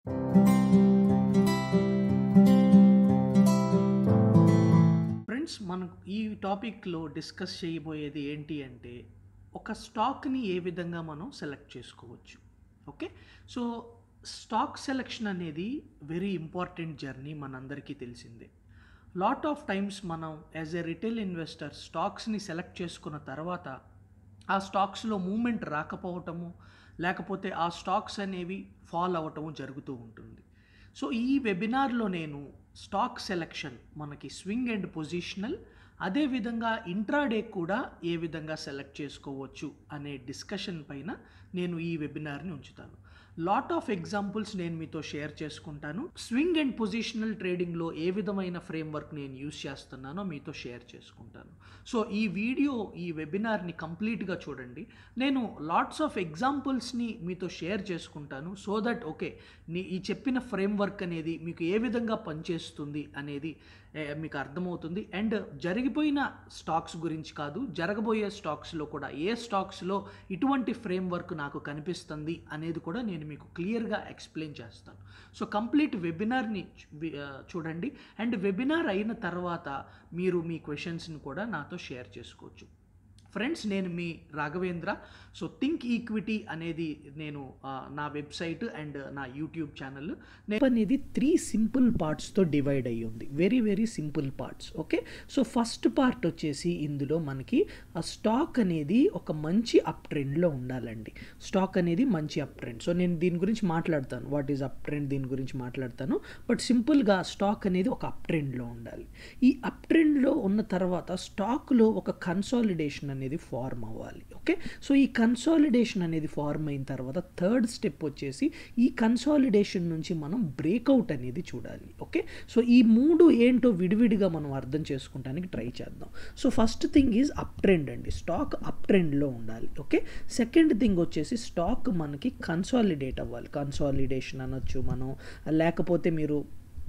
friends మనకు ఈ టాపిక్లో డిస్కస్ చేయబోయేది ఏంటి అంటే ఒక స్టాక్ని ఏ విధంగా మనం సెలెక్ట్ చేసుకోవచ్చు ఓకే సో స్టాక్ సెలెక్షన్ అనేది వెరీ ఇంపార్టెంట్ జర్నీ మనందరికీ తెలిసిందే లాట్ ఆఫ్ టైమ్స్ మనం యాజ్ ఎ రిటైల్ ఇన్వెస్టర్ స్టాక్స్ని సెలెక్ట్ చేసుకున్న తర్వాత ఆ స్టాక్స్లో మూమెంట్ రాకపోవటము లేకపోతే ఆ స్టాక్స్ అనేవి ఫాల్ అవ్వటము జరుగుతూ ఉంటుంది సో ఈ వెబినార్లో నేను స్టాక్ సెలెక్షన్ మనకి స్వింగ్ అండ్ పొజిషనల్ అదేవిధంగా ఇంట్రాడే కూడా ఏ విధంగా సెలెక్ట్ చేసుకోవచ్చు అనే డిస్కషన్ పైన నేను ఈ వెబినార్ని ఉంచుతాను లాట్ ఆఫ్ ఎగ్జాంపుల్స్ నేను మీతో షేర్ చేసుకుంటాను స్వింగ్ అండ్ పొజిషనల్ ట్రేడింగ్లో ఏ విధమైన ఫ్రేమ్వర్క్ నేను యూస్ చేస్తున్నానో మీతో షేర్ చేసుకుంటాను సో ఈ వీడియో ఈ వెబినార్ని కంప్లీట్గా చూడండి నేను లాట్స్ ఆఫ్ ఎగ్జాంపుల్స్ని మీతో షేర్ చేసుకుంటాను సో దట్ ఓకే నీ ఈ చెప్పిన ఫ్రేమ్వర్క్ అనేది మీకు ఏ విధంగా పనిచేస్తుంది అనేది ఏ, మీకు అర్థమవుతుంది అండ్ జరిగిపోయిన స్టాక్స్ గురించి కాదు జరగబోయే స్టాక్స్లో కూడా ఏ స్టాక్స్లో ఇటువంటి ఫ్రేమ్వర్క్ నాకు కనిపిస్తుంది అనేది కూడా నేను మీకు క్లియర్గా ఎక్స్ప్లెయిన్ చేస్తాను సో కంప్లీట్ వెబినార్ని చూ- ఆ, చూడండి అండ్ వెబినార్ అయిన తర్వాత మీరు మీ క్వశ్చన్స్ని కూడా నాతో షేర్ చేసుకోవచ్చు ఫ్రెండ్స్ నేను మీ రాఘవేంద్ర సో థింక్ ఈక్విటీ అనేది నేను ఆ, నా వెబ్సైట్ అండ్ నా యూట్యూబ్ ఛానల్ నేను అనేది త్రీ సింపుల్ పార్ట్స్తో డివైడ్ అయ్యి ఉంది very very simple parts okay so first part వచ్చేసి ఇందులో మనకి ఆ స్టాక్ అనేది ఒక మంచి అప్ ట్రెండ్లో ఉండాలండి స్టాక్ అనేది మంచి అప్ ట్రెండ్ సో నేను దీని గురించి మాట్లాడతాను వాట్ ఈజ్ అప్ ట్రెండ్ దీని గురించి మాట్లాడతాను బట్ సింపుల్గా స్టాక్ అనేది ఒక అప్ ట్రెండ్లో ఉండాలి ఈ అప్ ట్రెండ్లో ఉన్న తర్వాత స్టాక్లో ఒక కన్సాలిడేషన్ అనేది ఫార్మ్ అవ్వాలి ఓకే సో ఈ కన్సాలిడేషన్ అనేది ఫార్మ్ అయిన తర్వాత థర్డ్ స్టెప్ వచ్చేసి ఈ కన్సాలిడేషన్ నుంచి మనం బ్రేక్అవుట్ అనేది చూడాలి ఓకే సో ఈ మూడు ఏంటో విడివిడిగా మనం అర్థం చేసుకోవడానికి ట్రై చేద్దాం so first thing is up uptrend అండి స్టాక్ అప్ ట్రెండ్లో ఉండాలి ఓకే సెకండ్ థింగ్ వచ్చేసి స్టాక్ మనకి కన్సాలిడేట్ అవ్వాలి కన్సాలిడేషన్ అనొచ్చు మనం లేకపోతే మీరు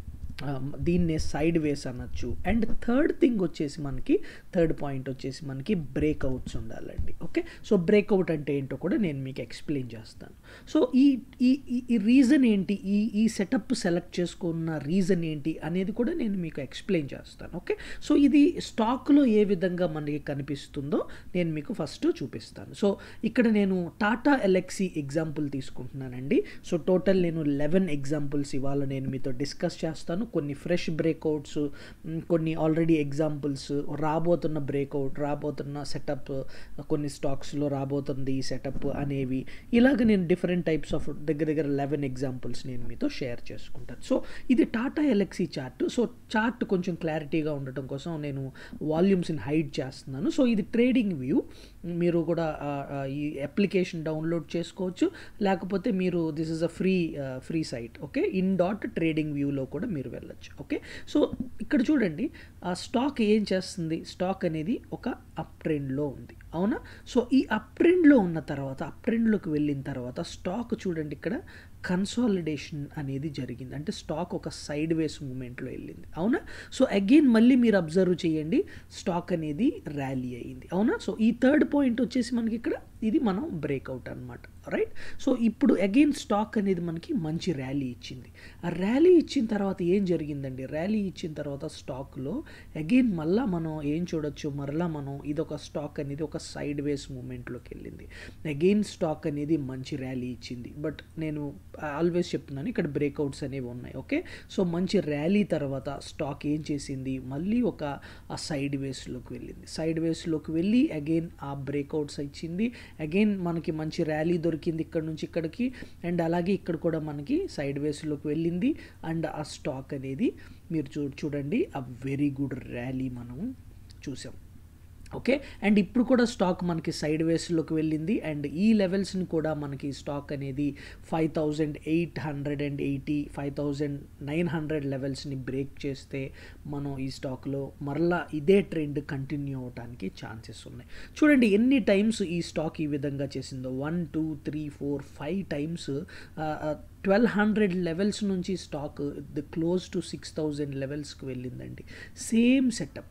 ఆ, దీన్నే సైడ్ వేస్ అనొచ్చు అండ్ థర్డ్ థింగ్ వచ్చేసి మనకి థర్డ్ పాయింట్ వచ్చేసి మనకి బ్రేక్అవుట్స్ ఉండాలండి ఓకే సో బ్రేక్అవుట్ అంటే ఏంటో కూడా నేను మీకు ఎక్స్ప్లెయిన్ చేస్తాను సో ఈ ఈ ఈ- ఈ రీజన్ ఏంటి ఈ ఈ సెటప్ సెలెక్ట్ చేసుకున్న రీజన్ ఏంటి అనేది కూడా నేను మీకు ఎక్స్ప్లెయిన్ చేస్తాను ఓకే సో ఇది స్టాక్లో ఏ విధంగా మనకి కనిపిస్తుందో నేను మీకు ఫస్ట్ చూపిస్తాను సో ఇక్కడ నేను టాటా ఎలక్సీ ఎగ్జాంపుల్ తీసుకుంటున్నానండి సో టోటల్ నేను లెవెన్ ఎగ్జాంపుల్స్ ఇవాళ నేను మీతో డిస్కస్ చేస్తాను కొన్ని ఫ్రెష్ బ్రేక్అవుట్స్ కొన్ని ఆల్రెడీ ఎగ్జాంపుల్స్ రాబోతున్న బ్రేక్అవుట్ రాబోతున్న సెటప్ కొన్ని స్టాక్స్లో రాబోతుంది ఈ సెటప్ అనేవి ఇలాగ నేను డిఫరెంట్ టైప్స్ ఆఫ్ దగ్గర దగ్గర లెవెన్ ఎగ్జాంపుల్స్ నేను మీతో షేర్ చేసుకుంటాను సో ఇది Tata Elxsi chart so chart కొంచెం క్లారిటీగా ఉండటం కోసం నేను వాల్యూమ్స్ని హైడ్ చేస్తున్నాను సో ఇది ట్రేడింగ్ వ్యూ మీరు కూడా ఆ, ఆ, ఈ అప్లికేషన్ డౌన్లోడ్ చేసుకోవచ్చు లేకపోతే మీరు this is a free free site okay in dot trading వ్యూలో కూడా మీరు వెళ్ళొచ్చు ఓకే సో ఇక్కడ చూడండి ఆ స్టాక్ ఏం చేస్తుంది స్టాక్ అనేది ఒక అప్ ట్రెండ్లో ఉంది అవునా సో ఈ అప్ ట్రెండ్లో ఉన్న తర్వాత అప్ ట్రెండ్లోకి వెళ్ళిన తర్వాత స్టాక్ చూడండి ఇక్కడ కన్సాలిడేషన్ అనేది జరిగింది అంటే స్టాక్ ఒక సైడ్ వేస్ మూమెంట్లో వెళ్ళింది అవునా సో అగైన్ మళ్ళీ మీరు అబ్జర్వ్ చేయండి స్టాక్ అనేది ర్యాలీ అయ్యింది అవునా సో ఈ థర్డ్ పాయింట్ వచ్చేసి మనకి ఇక్కడ ఇది మనం బ్రేక్అవుట్ అనమాట రైట్ సో ఇప్పుడు అగైన్ స్టాక్ అనేది మనకి మంచి ర్యాలీ ఇచ్చింది ఆ ర్యాలీ ఇచ్చిన తర్వాత ఏం జరిగిందండి ర్యాలీ ఇచ్చిన తర్వాత స్టాక్లో అగైన్ మళ్ళా మనం ఏం చూడొచ్చు మరలా మనం ఇది ఒక స్టాక్ అనేది ఒక సైడ్ వేస్ మూమెంట్లోకి వెళ్ళింది అగైన్ స్టాక్ అనేది మంచి ర్యాలీ ఇచ్చింది బట్ నేను ఆల్వేస్ చెప్తున్నాను ఇక్కడ బ్రేక్అవుట్స్ అనేవి ఉన్నాయి ఓకే సో మంచి ర్యాలీ తర్వాత స్టాక్ ఏం చేసింది మళ్ళీ ఒక ఆ సైడ్ వేస్లోకి వెళ్ళింది సైడ్ వేస్లోకి వెళ్ళి అగైన్ ఆ బ్రేక్అవుట్స్ ఇచ్చింది అగైన్ మనకి మంచి ర్యాలీ దొరికింది ఇక్కడ నుంచి ఇక్కడికి అండ్ అలాగే ఇక్కడ కూడా మనకి సైడ్ వేస్లోకి వెళ్ళింది అండ్ ఆ స్టాక్ అనేది మీరు చూ చూడండి ఆ వెరీ గుడ్ ర్యాలీ మనం చూసాం ఓకే అండ్ ఇప్పుడు కూడా స్టాక్ మనకి సైడ్ వేస్లోకి వెళ్ళింది అండ్ ఈ లెవెల్స్ని కూడా మనకి స్టాక్ అనేది five thousand eight hundred and eighty five thousand nine hundred లెవెల్స్ని బ్రేక్ చేస్తే మనం ఈ స్టాక్లో మరలా ఇదే ట్రెండ్ కంటిన్యూ అవడానికి ఛాన్సెస్ ఉన్నాయి చూడండి ఎన్ని టైమ్స్ ఈ స్టాక్ ఈ విధంగా చేసిందో one two three four five times twelve hundred levels నుంచి stock the close to six thousand లెవెల్స్కి వెళ్ళిందండి సేమ్ సెటప్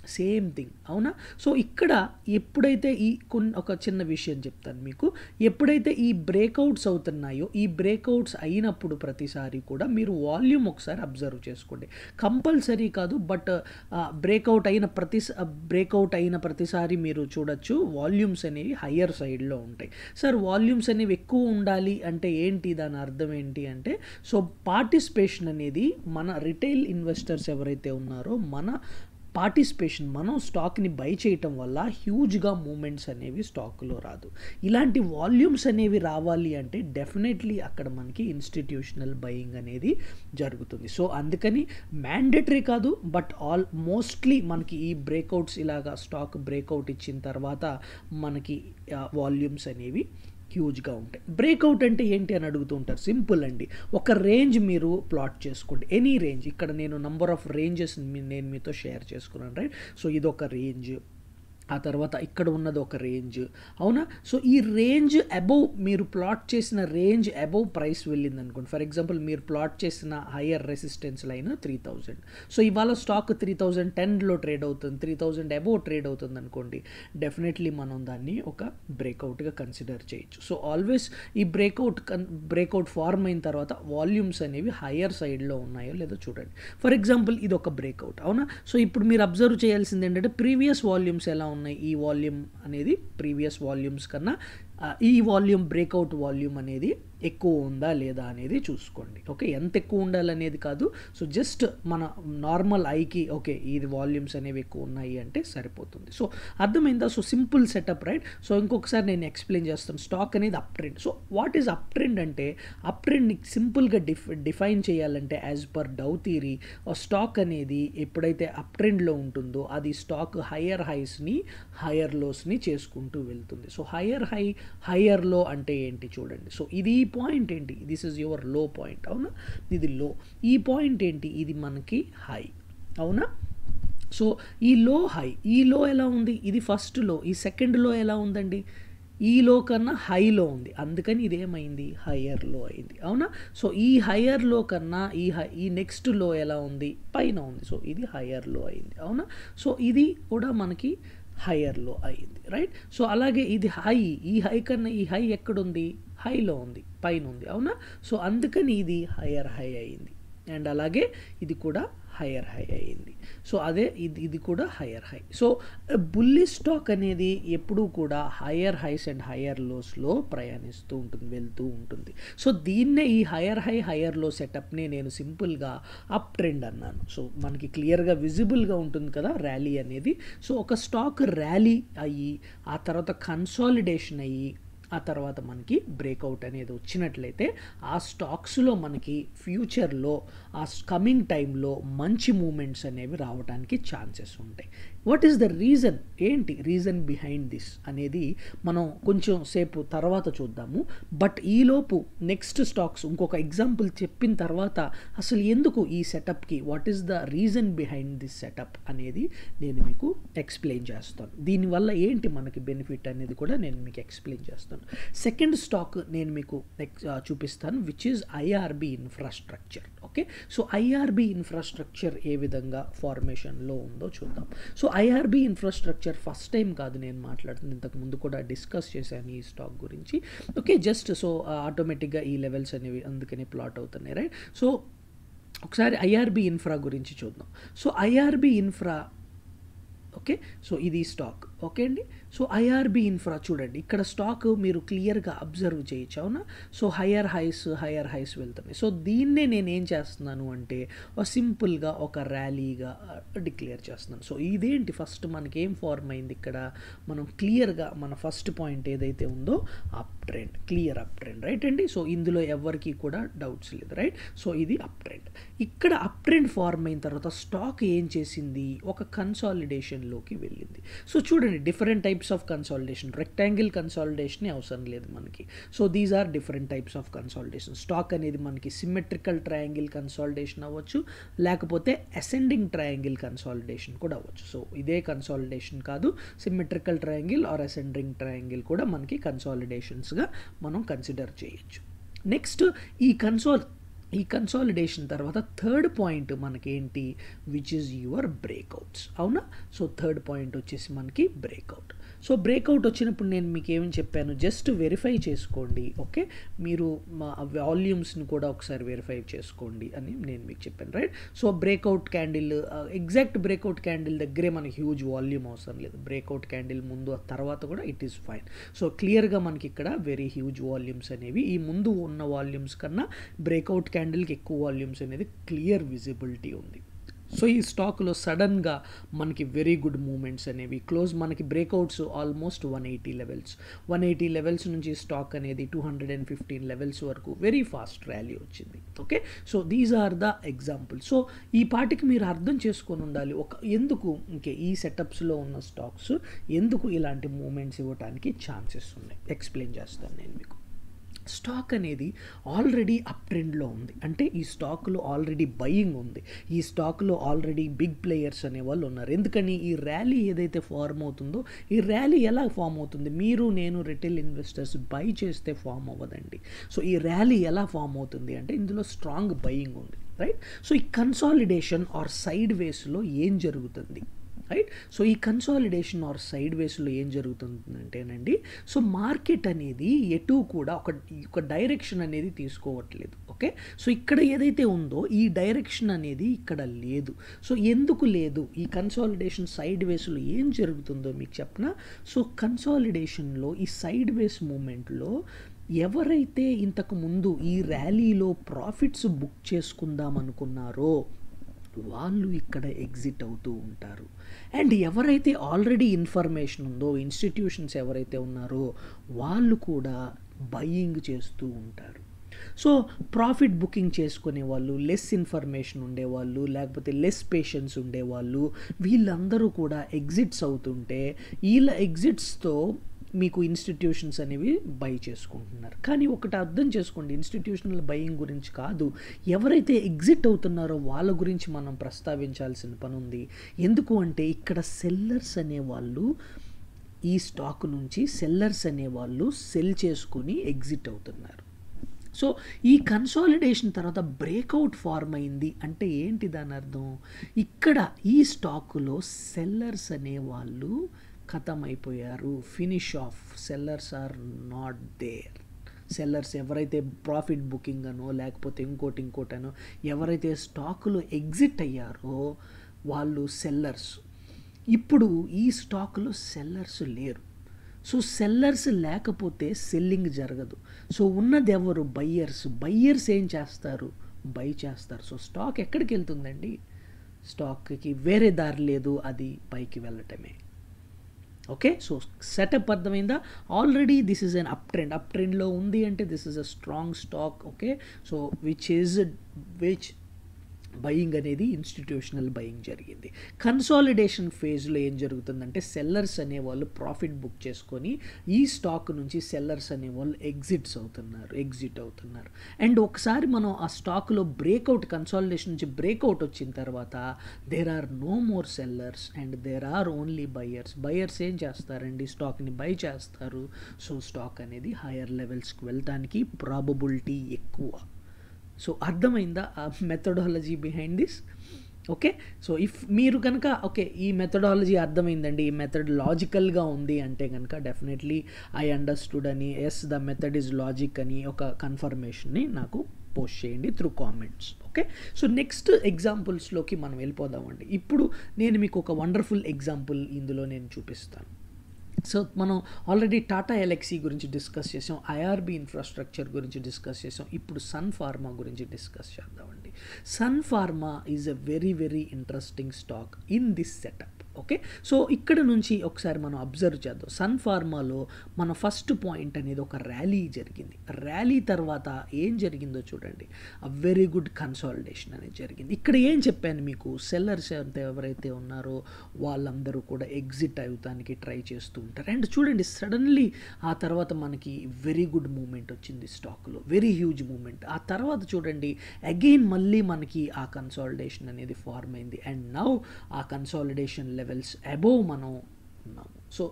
సేమ్ థింగ్ అవునా సో ఇక్కడ ఎప్పుడైతే ఈ కొన్ని ఒక చిన్న విషయం చెప్తాను మీకు ఎప్పుడైతే ఈ బ్రేక్అవుట్స్ అవుతున్నాయో ఈ బ్రేక్అవుట్స్ అయినప్పుడు ప్రతిసారి కూడా మీరు వాల్యూమ్ ఒకసారి అబ్జర్వ్ చేసుకోండి కంపల్సరీ కాదు బట్ బ్రేక్అవుట్ అయిన ప్రతి బ్రేక్అవుట్ అయిన ప్రతిసారి మీరు చూడొచ్చు వాల్యూమ్స్ అనేవి హయ్యర్ సైడ్లో ఉంటాయి సార్ వాల్యూమ్స్ అనేవి ఎక్కువ ఉండాలి అంటే ఏంటి దాని అర్థం ఏంటి అంటే సో పార్టిసిపేషన్ అనేది మన రిటైల్ ఇన్వెస్టర్స్ ఎవరైతే ఉన్నారో మన పార్టిసిపేషన్ మనం స్టాక్ని బై చేయటం వల్ల హ్యూజ్గా మూమెంట్స్ అనేవి స్టాక్లో రాదు ఇలాంటి వాల్యూమ్స్ అనేవి రావాలి అంటే డెఫినెట్లీ అక్కడ మనకి ఇన్స్టిట్యూషనల్ బయింగ్ అనేది జరుగుతుంది సో అందుకని మ్యాండేటరీ కాదు బట్ ఆల్ మోస్ట్లీ మనకి ఈ బ్రేక్అవుట్స్ ఇలాగా స్టాక్ బ్రేక్అవుట్ ఇచ్చిన తర్వాత మనకి వాల్యూమ్స్ అనేవి హ్యూజ్గా ఉంటాయి బ్రేక్అవుట్ అంటే ఏంటి అని అడుగుతూ ఉంటారు సింపుల్ అండి ఒక రేంజ్ మీరు ప్లాట్ చేసుకోండి ఎనీ రేంజ్ ఇక్కడ నేను నంబర్ ఆఫ్ రేంజెస్ నేను మీతో షేర్ చేసుకున్నాను రైట్ సో ఇది ఒక రేంజ్ ఆ తర్వాత ఇక్కడ ఉన్నది ఒక రేంజ్ అవునా సో ఈ రేంజ్ అబౌవ్ మీరు ప్లాట్ చేసిన రేంజ్ అబౌవ్ ప్రైస్ వెళ్ళింది అనుకోండి ఫర్ ఎగ్జాంపుల్ మీరు ప్లాట్ చేసిన higher resistance line three thousand so ఇవాళ స్టాక్ త్రీ థౌజండ్ టెన్లో ట్రేడ్ అవుతుంది త్రీ థౌజండ్ అబౌవ్ ట్రేడ్ అవుతుంది అనుకోండి డెఫినెట్లీ మనం దాన్ని ఒక బ్రేక్అవుట్గా కన్సిడర్ చేయొచ్చు సో ఆల్వేస్ ఈ బ్రేక్అవుట్ కన్ బ్రేక్అవుట్ ఫార్మ్ అయిన తర్వాత వాల్యూమ్స్ అనేవి హయ్యర్ సైడ్లో ఉన్నాయో లేదో చూడండి ఫర్ ఎగ్జాంపుల్ ఇది ఒక బ్రేక్అవుట్ అవునా సో ఇప్పుడు మీరు అబ్జర్వ్ చేయాల్సింది ఏంటంటే ప్రీవియస్ వాల్యూమ్స్ ఎలా ఉన్నాయి ఈ వాల్యూమ్ అనేది ప్రీవియస్ వాల్యూమ్స్ కన్నా ఈ వాల్యూమ్ బ్రేక్అవుట్ వాల్యూమ్ అనేది ఎక్కువ ఉందా లేదా అనేది చూసుకోండి ఓకే ఎంత ఎక్కువ ఉండాలనేది కాదు సో జస్ట్ మన నార్మల్ ఐకి ఓకే ఇది వాల్యూమ్స్ అనేవి ఎక్కువ ఉన్నాయి అంటే సరిపోతుంది సో అర్థమైందా so simple setup right so ఇంకొకసారి నేను ఎక్స్ప్లెయిన్ చేస్తాను స్టాక్ అనేది up trend so what is up trend అంటే అప్ ట్రెండ్ని సింపుల్గా డిఫ్ డిఫైన్ చేయాలంటే as per Dow theory stock అనేది ఎప్పుడైతే అప్ ట్రెండ్లో ఉంటుందో అది స్టాక్ హయ్యర్ హైస్ని హయ్యర్ లోస్ని చేసుకుంటూ వెళ్తుంది సో హయ్యర్ హై హయ్యర్ లో అంటే ఏంటి చూడండి సో ఇది ఈ పాయింట్ ఏంటి this is your low point అవునా ఇది లో ఈ పాయింట్ ఏంటి ఇది మనకి హై అవునా సో ఈ లో హై ఈ లో ఎలా ఉంది ఇది ఫస్ట్ లో ఈ సెకండ్ లో ఎలా ఉందండి ఈ లో కన్నా హైలో ఉంది అందుకని ఇది ఏమైంది హయ్యర్ లో అయింది అవునా సో ఈ హయ్యర్ లో కన్నా ఈ హై ఈ నెక్స్ట్ లో ఎలా ఉంది పైన ఉంది సో ఇది హయ్యర్ లో అయింది అవునా సో ఇది కూడా మనకి హయ్యర్లో అయింది రైట్ సో అలాగే ఇది హై ఈ హై కన్నా ఈ హై ఎక్కడుంది హైలో ఉంది పైన ఉంది అవునా సో అందుకని ఇది హయ్యర్ హై అయింది అండ్ అలాగే ఇది కూడా హయ్యర్ హై అయింది సో అదే ఇది ఇది కూడా హయ్యర్ హై సో బుల్లి స్టాక్ అనేది ఎప్పుడూ కూడా హయ్యర్ హైస్ అండ్ హయ్యర్ లోస్లో ప్రయాణిస్తూ ఉంటుంది వెళ్తూ ఉంటుంది సో దీన్నే ఈ హయ్యర్ హై హయ్యర్ లో సెటప్ని నేను సింపుల్గా అప్ ట్రెండ్ అన్నాను సో మనకి క్లియర్గా విజిబుల్గా ఉంటుంది కదా ర్యాలీ అనేది సో ఒక స్టాక్ ర్యాలీ అయ్యి ఆ తర్వాత కన్సాలిడేషన్ అయ్యి ఆ తర్వాత మనకి బ్రేక్అవుట్ అనేది వచ్చినట్లయితే ఆ స్టాక్స్లో మనకి ఫ్యూచర్లో ఆ కమింగ్ టైంలో మంచి మూమెంట్స్ అనేవి రావడానికి ఛాన్సెస్ ఉంటాయి వాట్ ఈస్ ద రీజన్ ఏంటి రీజన్ బిహైండ్ దిస్ అనేది మనం కొంచెం సేపు తర్వాత చూద్దాము బట్ ఈలోపు నెక్స్ట్ స్టాక్స్ ఇంకొక ఎగ్జాంపుల్ చెప్పిన తర్వాత అసలు ఎందుకు ఈ సెటప్కి what is the reason behind this setup అనేది నేను మీకు ఎక్స్ప్లెయిన్ చేస్తాను దీనివల్ల ఏంటి మనకి బెనిఫిట్ అనేది కూడా నేను మీకు ఎక్స్ప్లెయిన్ చేస్తాను సెకండ్ స్టాక్ నేను మీకు చూపిస్తాను which is IRB Infrastructure okay so IRB Infrastructure ఏ విధంగా ఫార్మేషన్లో ఉందో చూద్దాం so IRB Infrastructure first time కాదు నేను మాట్లాడుతుంది ఇంతకు ముందు కూడా డిస్కస్ చేశాను ఈ స్టాక్ గురించి ఓకే జస్ట్ సో ఆటోమేటిక్గా ఈ లెవెల్స్ అనేవి అందుకనే ప్లాట్ అవుతున్నాయి రైట్ సో ఒకసారి ఐఆర్బి ఇన్ఫ్రా గురించి చూద్దాం so IRB Infra okay so ఇది స్టాక్ ఓకే అండి సో ఐఆర్బి ఇన్ఫ్రా చూడండి ఇక్కడ స్టాక్ మీరు క్లియర్గా అబ్జర్వ్ చేయొచ్చు అవునా so higher highs higher highs వెళ్తున్నాయి సో దీన్నే నేను ఏం చేస్తున్నాను అంటే సింపుల్గా ఒక ర్యాలీగా డిక్లేర్ చేస్తున్నాను సో ఇదేంటి ఫస్ట్ మనకి ఏం ఫార్మ్ అయింది ఇక్కడ మనం క్లియర్గా మన ఫస్ట్ పాయింట్ ఏదైతే ఉందో up trend clear up trend right అండి సో ఇందులో ఎవరికి కూడా డౌట్స్ లేదు రైట్ సో ఇది అప్ ట్రెండ్ ఇక్కడ అప్ ట్రెండ్ ఫార్మ్ అయిన తర్వాత స్టాక్ ఏం చేసింది ఒక కన్సాలిడేషన్లోకి వెళ్ళింది సో చూడండి different types of consolidation rectangle consolidation అవసరం లేదు మనకి so these are different types of consolidation stock అనేది మనకి సిమెట్రికల్ ట్రయాంగిల్ కన్సాలిడేషన్ అవ్వచ్చు లేకపోతే అసెండింగ్ ట్రయాంగిల్ కన్సాలిడేషన్ కూడా అవ్వచ్చు సో ఇదే కన్సాలిడేషన్ కాదు symmetrical triangle or ascending triangle కూడా మనకి కన్సాలిడేషన్స్గా మనం కన్సిడర్ చేయొచ్చు నెక్స్ట్ ఈ కన్సాల్ ఈ కన్సాలిడేషన్ తర్వాత థర్డ్ పాయింట్ మనకేంటి విచ్ ఇస్ యువర్ బ్రేక్అవుట్స్ అవునా సో థర్డ్ పాయింట్ వచ్చేసి మనకి బ్రేక్అవుట్ సో బ్రేక్అవుట్ వచ్చినప్పుడు నేను మీకు ఏమని చెప్పాను జస్ట్ వెరిఫై చేసుకోండి ఓకే మీరు మా వాల్యూమ్స్ని కూడా ఒకసారి వెరిఫై చేసుకోండి అని నేను మీకు చెప్పాను right so breakout candle exact breakout candle దగ్గరే మనకి హ్యూజ్ వాల్యూమ్ అవసరం లేదు బ్రేక్అవుట్ క్యాండిల్ ముందు ఆ తర్వాత కూడా ఇట్ ఈస్ ఫైన్ సో క్లియర్గా మనకి ఇక్కడ వెరీ హ్యూజ్ వాల్యూమ్స్ అనేవి ఈ ముందు ఉన్న వాల్యూమ్స్ కన్నా బ్రేక్అవుట్ క్యాండిల్కి ఎక్కువ వాల్యూమ్స్ అనేది క్లియర్ విజిబిలిటీ ఉంది సో ఈ స్టాక్లో సడన్గా మనకి వెరీ గుడ్ మూమెంట్స్ అనేవి క్లోజ్ మనకి breakouts almost one eighty levels one eighty levels నుంచి స్టాక్ అనేది two hundred and fifteen levels వరకు వెరీ ఫాస్ట్ ర్యాలీ వచ్చింది okay so these are the example so ఈ పాటికి మీరు అర్థం చేసుకొని ఉండాలి ఒక ఎందుకు ఇంకే ఈ సెటప్స్లో ఉన్న స్టాక్స్ ఎందుకు ఇలాంటి మూమెంట్స్ ఇవ్వడానికి ఛాన్సెస్ ఉన్నాయి ఎక్స్ప్లెయిన్ చేస్తాను నేను మీకు స్టాక్ అనేది ఆల్రెడీ అప్ ట్రెండ్లో ఉంది అంటే ఈ స్టాక్లో ఆల్రెడీ బయింగ్ ఉంది ఈ స్టాక్లో ఆల్రెడీ బిగ్ ప్లేయర్స్ అనే వాళ్ళు ఉన్నారు ఎందుకని ఈ ర్యాలీ ఏదైతే ఫార్మ్ అవుతుందో ఈ ర్యాలీ ఎలా ఫామ్ అవుతుంది మీరు నేను రిటైల్ ఇన్వెస్టర్స్ బై చేస్తే ఫామ్ అవ్వదండి సో ఈ ర్యాలీ ఎలా ఫామ్ అవుతుంది అంటే ఇందులో స్ట్రాంగ్ బయింగ్ ఉంది రైట్ సో ఈ కన్సాలిడేషన్ ఆర్ సైడ్ వేస్లో ఏం జరుగుతుంది రైట్ సో ఈ కన్సాలిడేషన్ ఆర్ సైడ్ వేస్లో ఏం జరుగుతుందంటేనండి సో మార్కెట్ అనేది ఎటు కూడా ఒక ఒక డైరెక్షన్ అనేది తీసుకోవట్లేదు ఓకే సో ఇక్కడ ఏదైతే ఉందో ఈ డైరెక్షన్ అనేది ఇక్కడ లేదు సో ఎందుకు లేదు ఈ కన్సాలిడేషన్ సైడ్ వేస్లో ఏం జరుగుతుందో మీకు చెప్పిన సో కన్సాలిడేషన్లో ఈ సైడ్ వేస్ మూమెంట్లో ఎవరైతే ఇంతకు ముందు ఈ ర్యాలీలో ప్రాఫిట్స్ బుక్ చేసుకుందాం అనుకున్నారో వాళ్ళు ఇక్కడ ఎగ్జిట్ అవుతూ ఉంటారు అండ్ ఎవరైతే ఆల్రెడీ ఇన్ఫర్మేషన్ ఉందో ఇన్స్టిట్యూషన్స్ ఎవరైతే ఉన్నారో వాళ్ళు కూడా బయింగ్ చేస్తూ ఉంటారు సో ప్రాఫిట్ బుకింగ్ చేసుకునే వాళ్ళు లెస్ ఇన్ఫర్మేషన్ ఉండేవాళ్ళు లేకపోతే లెస్ పేషెన్స్ ఉండేవాళ్ళు వీళ్ళందరూ కూడా ఎగ్జిట్స్ అవుతుంటే వీళ్ళ ఎగ్జిట్స్తో మీకు ఇన్స్టిట్యూషన్స్ అనేవి బై చేసుకుంటున్నారు కానీ ఒకటి అర్థం చేసుకోండి ఇన్స్టిట్యూషనల్ బయింగ్ గురించి కాదు ఎవరైతే ఎగ్జిట్ అవుతున్నారో వాళ్ళ గురించి మనం ప్రస్తావించాల్సిన పని ఉంది ఎందుకు అంటే ఇక్కడ సెల్లర్స్ అనేవాళ్ళు ఈ స్టాక్ నుంచి సెల్లర్స్ అనేవాళ్ళు సెల్ చేసుకొని ఎగ్జిట్ అవుతున్నారు సో ఈ కన్సాలిడేషన్ తర్వాత బ్రేక్అవుట్ ఫార్మ్ అయింది అంటే ఏంటి దాని అర్థం ఇక్కడ ఈ స్టాకులో సెల్లర్స్ అనేవాళ్ళు ఖతం అయిపోయారు finish off sellers are not there sellers ఎవరైతే ప్రాఫిట్ బుకింగ్ అనో లేకపోతే ఇంకోటి ఇంకోటనో ఎవరైతే స్టాకులో ఎగ్జిట్ అయ్యారో వాళ్ళు సెల్లర్స్ ఇప్పుడు ఈ స్టాకులో సెల్లర్స్ లేరు సో సెల్లర్స్ లేకపోతే సెల్లింగ్ జరగదు సో ఉన్నది ఎవరు బయ్యర్స్ బయ్యర్స్ ఏం చేస్తారు బై చేస్తారు సో స్టాక్ ఎక్కడికి వెళ్తుందండి స్టాక్కి వేరే దారి లేదు అది పైకి వెళ్ళటమే ఓకే సో సెటప్ అర్థమైందా already this is an up trend up ట్రెండ్లో ఉంది అంటే this is a strong stock okay so which is which buying అనేది ఇన్స్టిట్యూషనల్ బయింగ్ జరిగింది కన్సాలిడేషన్ ఫేజ్లో ఏం జరుగుతుందంటే సెల్లర్స్ అనేవాళ్ళు ప్రాఫిట్ బుక్ చేసుకొని ఈ స్టాక్ నుంచి సెల్లర్స్ అనేవాళ్ళు ఎగ్జిట్స్ అవుతున్నారు ఎగ్జిట్ అవుతున్నారు అండ్ ఒకసారి మనం ఆ స్టాక్లో బ్రేక్అవుట్ కన్సాలిడేషన్ నుంచి బ్రేక్అవుట్ వచ్చిన తర్వాత there are no more sellers and there are only buyers buyers ఏం చేస్తారండి స్టాక్ని బై చేస్తారు సో స్టాక్ అనేది హయ్యర్ లెవెల్స్కి వెళ్ళడానికి ప్రాబబిలిటీ ఎక్కువ సో అర్థమైందా ఆ methodology behind this okay so if మీరు కనుక ఓకే ఈ మెథడాలజీ అర్థమైందండి ఈ మెథడ్ లాజికల్గా ఉంది అంటే కనుక డెఫినెట్లీ ఐ అండర్స్టూడ్ అని yes the method is logic అని ఒక కన్ఫర్మేషన్ని నాకు పోస్ట్ చేయండి through comments okay so next ఎగ్జాంపుల్స్లోకి మనం వెళ్ళిపోదామండి ఇప్పుడు నేను మీకు ఒక వండర్ఫుల్ ఎగ్జాంపుల్ ఇందులో నేను చూపిస్తాను సో మనం ఆల్రెడీ టాటా ఎలక్సీ గురించి డిస్కస్ చేసాం ఐఆర్బి ఇన్ఫ్రాస్ట్రక్చర్ గురించి డిస్కస్ చేసాం ఇప్పుడు సన్ ఫార్మా గురించి డిస్కస్ చేద్దామండి Sun Pharma is a very very interesting stock in this setup okay so ఇక్కడ నుంచి ఒకసారి మనం అబ్జర్వ్ చేద్దాం సన్ ఫార్మాలో మన ఫస్ట్ పాయింట్ అనేది ఒక ర్యాలీ జరిగింది ర్యాలీ తర్వాత ఏం జరిగిందో చూడండి అ వెరీ గుడ్ కన్సాలిడేషన్ అనేది జరిగింది ఇక్కడ ఏం చెప్పాను మీకు సెల్లర్స్ అంతా ఎవరైతే ఉన్నారో వాళ్ళందరూ కూడా ఎగ్జిట్ అవుతానికి ట్రై చేస్తూ ఉంటారు అండ్ చూడండి సడన్లీ ఆ తర్వాత మనకి వెరీ గుడ్ మూమెంట్ వచ్చింది స్టాక్లో వెరీ హ్యూజ్ మూమెంట్ ఆ తర్వాత చూడండి అగైన్ మళ్ళీ మనకి ఆ కన్సాలిడేషన్ అనేది ఫార్మ్ అయింది అండ్ నౌ ఆ కన్సాలిడేషన్ లెవెల్స్ అబోవ్ మనం ఉన్నాము సో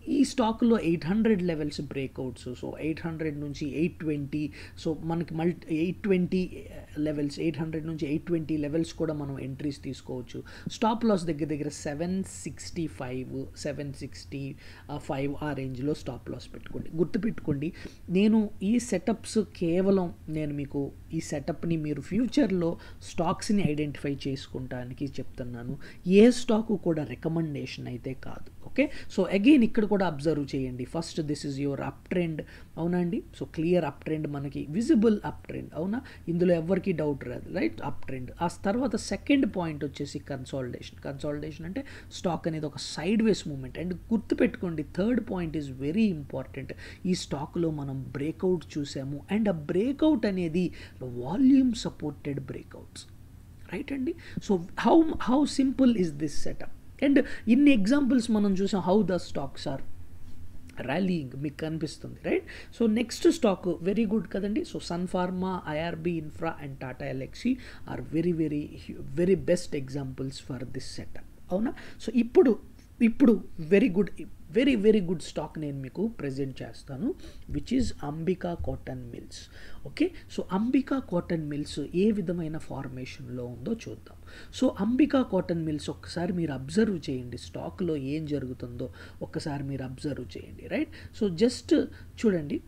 ఈ స్టాక్లో eight hundred levels breakouts so eight hundred నుంచి ఎయిట్ ట్వంటీ సో మనకి multi eight twenty levels eight hundred నుంచి ఎయిట్ ట్వంటీ లెవెల్స్ కూడా మనం ఎంట్రీస్ తీసుకోవచ్చు స్టాప్ లాస్ దగ్గర దగ్గర seven sixty five seven sixty five ఆ రేంజ్లో స్టాప్ లాస్ పెట్టుకోండి గుర్తుపెట్టుకోండి నేను ఈ సెటప్స్ కేవలం నేను మీకు ఈ సెటప్ని మీరు ఫ్యూచర్లో స్టాక్స్ని ఐడెంటిఫై చేసుకుంటానికి చెప్తున్నాను ఏ స్టాకు కూడా రికమెండేషన్ అయితే కాదు ఓకే సో అగైన్ ఇక్కడ కూడా అబ్జర్వ్ చేయండి first this is your up trend అవునా అండి సో క్లియర్ అప్ ట్రెండ్ మనకి విజిబుల్ అప్ ట్రెండ్ అవునా ఇందులో ఎవరికి డౌట్ రాదు రైట్ అప్ ట్రెండ్ ఆ తర్వాత సెకండ్ పాయింట్ వచ్చేసి కన్సాలిడేషన్ కన్సాలిడేషన్ అంటే స్టాక్ అనేది ఒక సైడ్ వేస్ మూమెంట్ అండ్ గుర్తుపెట్టుకోండి third point is very important ఈ స్టాక్లో మనం బ్రేక్అవుట్ చూసాము అండ్ ఆ బ్రేక్అవుట్ అనేది వాల్యూమ్ సపోర్టెడ్ బ్రేక్అవుట్స్ రైట్ అండి so how how simple is this setup and ఇన్ని ఎగ్జాంపుల్స్ మనం చూసాం how the stocks are rallying మీకు కనిపిస్తుంది right so next stock very good కదండి so Sun Pharma IRB Infra and Tata ఎలక్సీ are very very very best examples for this setup అవునా so ఇప్పుడు ఇప్పుడు very good very very good stock నేను మీకు ప్రజెంట్ చేస్తాను which is Ambika Cotton Mills okay so Ambika Cotton Mills ఏ విధమైన ఫార్మేషన్లో ఉందో చూద్దాం సో అంబికా కాటన్ మిల్స్ ఒక్కసారి మీరు అబ్జర్వ్ చేయండి స్టాక్లో ఏం జరుగుతుందో ఒక్కసారి మీరు అబ్జర్వ్ చేయండి రైట్ సో జస్ట్ చూడండి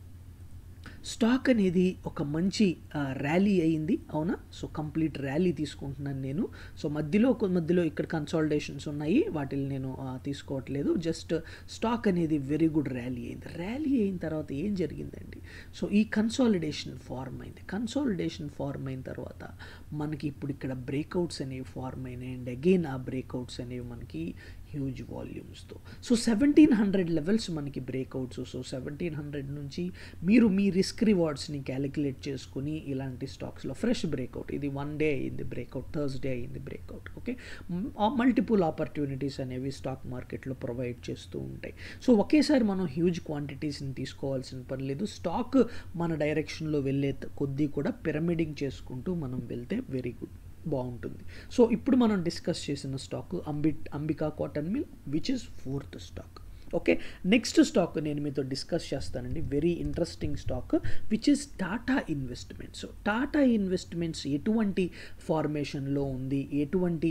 స్టాక్ అనేది ఒక మంచి ర్యాలీ అయింది అవునా సో కంప్లీట్ ర్యాలీ తీసుకుంటున్నాను నేను సో మధ్యలో ఒక మధ్యలో ఇక్కడ కన్సాలిడేషన్స్ ఉన్నాయి వాటిని నేను ఆ, తీసుకోవట్లేదు జస్ట్ స్టాక్ అనేది వెరీ గుడ్ ర్యాలీ అయింది ర్యాలీ అయిన తర్వాత ఏం జరిగిందండి సో ఈ కన్సాలిడేషన్ ఫార్మ్ అయింది కన్సాలిడేషన్ ఫార్మ్ అయిన తర్వాత మనకి ఇప్పుడు ఇక్కడ బ్రేక్అవుట్స్ అనేవి ఫార్మ్ అయినాయి అండ్ అగైన్ ఆ బ్రేక్అవుట్స్ అనేవి మనకి హ్యూజ్ వాల్యూమ్స్తో సో సెవెంటీన్ హండ్రెడ్ లెవెల్స్ మనకి బ్రేక్అవుట్స్ సో సెవెంటీన్ హండ్రెడ్ నుంచి మీరు మీ రిస్క్ రివార్డ్స్ని క్యాలిక్యులేట్ చేసుకుని ఇలాంటి స్టాక్స్లో ఫ్రెష్ బ్రేక్అవుట్ ఇది వన్ డే అయింది బ్రేక్అవుట్ థర్స్డే అయింది బ్రేక్అవుట్ ఓకే మల్టిపుల్ ఆపర్చునిటీస్ అనేవి స్టాక్ మార్కెట్లో ప్రొవైడ్ చేస్తూ ఉంటాయి సో ఒకేసారి మనం హ్యూజ్ క్వాంటిటీస్ని తీసుకోవాల్సిన పని లేదు స్టాక్ మన డైరెక్షన్లో వెళ్ళే కొద్దీ కూడా పిరమిడింగ్ చేసుకుంటూ మనం వెళ్తే వెరీ గుడ్ బాగుంటుంది సో ఇప్పుడు మనం డిస్కస్ చేసిన స్టాక్ అంబి Ambika Cotton Mill which is fourth stock okay next stock నేను మీతో డిస్కస్ చేస్తానండి very interesting stock which is Tata Investments Tata Investments ఎటువంటి ఫార్మేషన్లో ఉంది ఎటువంటి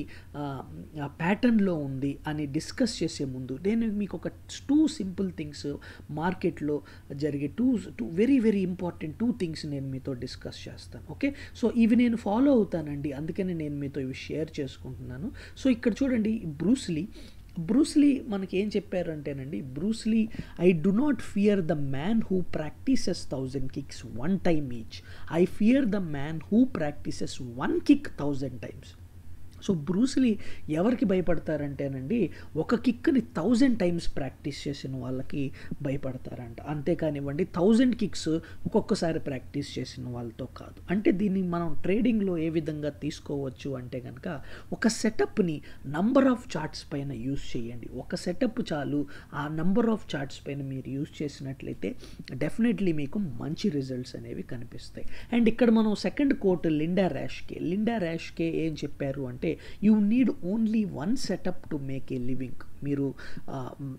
ప్యాటర్న్లో ఉంది అని డిస్కస్ చేసే ముందు నేను మీకు ఒక టూ సింపుల్ థింగ్స్ మార్కెట్లో జరిగే two two very very important two things నేను మీతో డిస్కస్ చేస్తాను ఓకే సో ఇవి నేను ఫాలో అవుతానండి అందుకని నేను మీతో ఇవి షేర్ చేసుకుంటున్నాను సో ఇక్కడ చూడండి బ్రూస్లీ బ్రూస్లీ మనకి ఏం చెప్పారంటేనండి Bruce Lee I do not fear the man who practises thousand kicks one time each I fear the man who practises one kick thousand times so Bruce Lee ఎవరికి భయపడతారంటేనండి ఒక కిక్ని థౌజండ్ టైమ్స్ ప్రాక్టీస్ చేసిన వాళ్ళకి భయపడతారంట అంతేకానివ్వండి థౌజండ్ కిక్స్ ఒక్కొక్కసారి practice చేసిన వాళ్ళతో కాదు అంటే దీన్ని మనం ట్రేడింగ్లో ఏ విధంగా తీసుకోవచ్చు అంటే కనుక ఒక సెటప్ని నంబర్ ఆఫ్ చార్ట్స్ పైన యూస్ చేయండి ఒక సెటప్ చాలు ఆ నంబర్ ఆఫ్ చార్ట్స్ పైన మీరు యూస్ చేసినట్లయితే డెఫినెట్లీ మీకు మంచి రిజల్ట్స్ అనేవి కనిపిస్తాయి అండ్ ఇక్కడ మనం second quote Linda Raschke Linda Raschke ఏం చెప్పారు అంటే you need only one setup to make a living మీరు ఆ, మ్,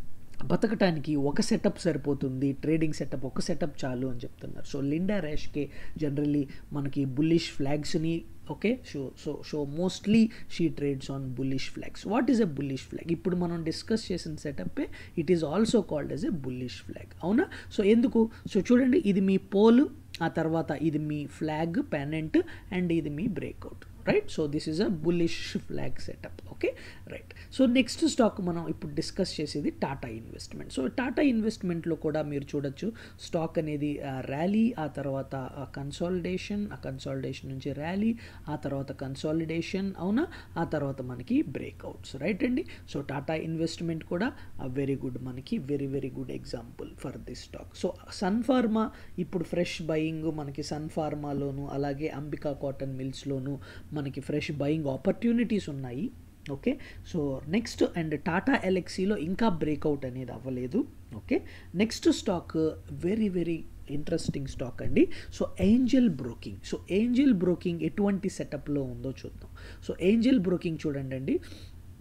బతకటానికి ఒక సెటప్ సరిపోతుంది ట్రేడింగ్ సెటప్ ఒక సెటప్ చాలు అని చెప్తున్నారు సో లిండా ర్యాష్కే జనరల్లీ మనకి బుల్లిష్ ఫ్లాగ్స్ని okay show so so mostly she trades on bullish flags what is a bullish flag ఇప్పుడు మనం డిస్కస్ చేసిన సెటప్పే it is also called as a bullish flag అవునా సో ఎందుకు సో చూడండి ఇది మీ పోల్ ఆ తర్వాత ఇది మీ ఫ్లాగ్ పెనెంట్ అండ్ ఇది మీ breakout right so this is a bullish flag setup okay right so next stock మనం ఇప్పుడు డిస్కస్ చేసేది టాటా ఇన్వెస్ట్మెంట్ సో టాటా ఇన్వెస్ట్మెంట్లో కూడా మీరు చూడొచ్చు స్టాక్ అనేది ర్యాలీ ఆ తర్వాత కన్సాలిడేషన్ ఆ కన్సాలిడేషన్ నుంచి ర్యాలీ ఆ తర్వాత కన్సాలిడేషన్ అవునా ఆ తర్వాత మనకి బ్రేక్అవుట్స్ రైట్ అండి సో టాటా ఇన్వెస్ట్మెంట్ కూడా వెరీ గుడ్ మనకి very very good example for this stock so Sun Pharma ఇప్పుడు ఫ్రెష్ బయింగ్ మనకి సన్ ఫార్మాలోను అలాగే అంబికా కాటన్ మిల్స్లోను మనకి ఫ్రెష్ బయింగ్ ఆపర్చునిటీస్ ఉన్నాయి okay so next and Tata ఎలక్సీలో ఇంకా బ్రేక్అవుట్ అనేది అవ్వలేదు okay next stock very very interesting stock అండి సో ఏంజల్ బ్రోకింగ్ సో ఏంజల్ బ్రోకింగ్ ఎటువంటి సెటప్లో ఉందో చూద్దాం సో ఏంజల్ బ్రోకింగ్ చూడండి అండి